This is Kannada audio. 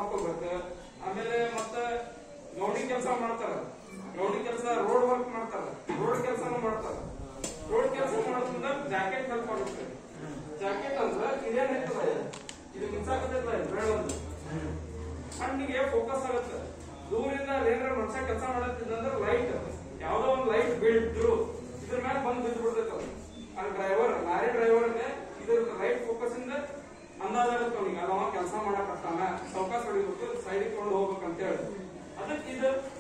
ಹಾಕೋಬೇಕು ಆಮೇಲೆ ಮತ್ತೆ ಗೌಂಡಿ ಕೆಲಸ ಮಾಡ್ತಾರ ಗೌಂಡಿ ಕೆಲಸ ರೋಡ್ ವರ್ಕ್ ಮಾಡ್ತಾರ ರೋಡ್ ಕೆಲಸನೂ ಮಾಡ್ತಾರ ರೋಡ್ ಕೆಲಸ ಮಾಡೋದ್ರಿಂದ ಜಾಕೆಟ್ ಹೆಲ್ಪ್ ಆಗುತ್ತೆ ಜಾಕೆಟ್ ಅಂದ್ರೆ ಇದೇನ್ ಇರ್ತದ ಇದು ಮಿಂಚಾಕತ್ತೈತಲ್ಲ ಬೆಳ್ಳೊಂದು ಕಣ್ಣಿಗೆ ಫೋಕಸ್ ಆಗುತ್ತೆ ದೂರಿಂದ ಏನಾರ ಮನುಷ್ಯ ಕೆಲಸ ಮಾಡತ್ತಿದ್ದಂದ್ರೆ ಲೈಟ್ ಯಾವ್ದೋ ಒಂದು ಲೈಟ್ ಬೀಳ್ದ್ರು ಇದ್ರ ಮೇಲೆ ಬಂದು ಬಿದ್ದು ಬಿಡ್ತೈತೆ ಅದು ಆ ಡ್ರೈವರ್ ಲಾರಿ ಡ್ರೈವರ್ಗೆ ಇದ್ರ ಲೈಟ್ ಫೋಕಸ್ ಇಂದ ಅಂದಾಜಾಗುತ್ತೆ ಅವ್ನಿಗೆ ಅಲ್ಲ ಕೆಲಸ ಮಾಡಕ್ ಹತ್ತಾನ ಸಾವಕಾಶ ಹೊಡಿಬೇಕು ಸೈಡಿಗೆ ಕೊಂಡು ಹೋಗ್ಬೇಕು ಅಂತ ಹೇಳಿ ಅದಕ್ಕೆ ಇದು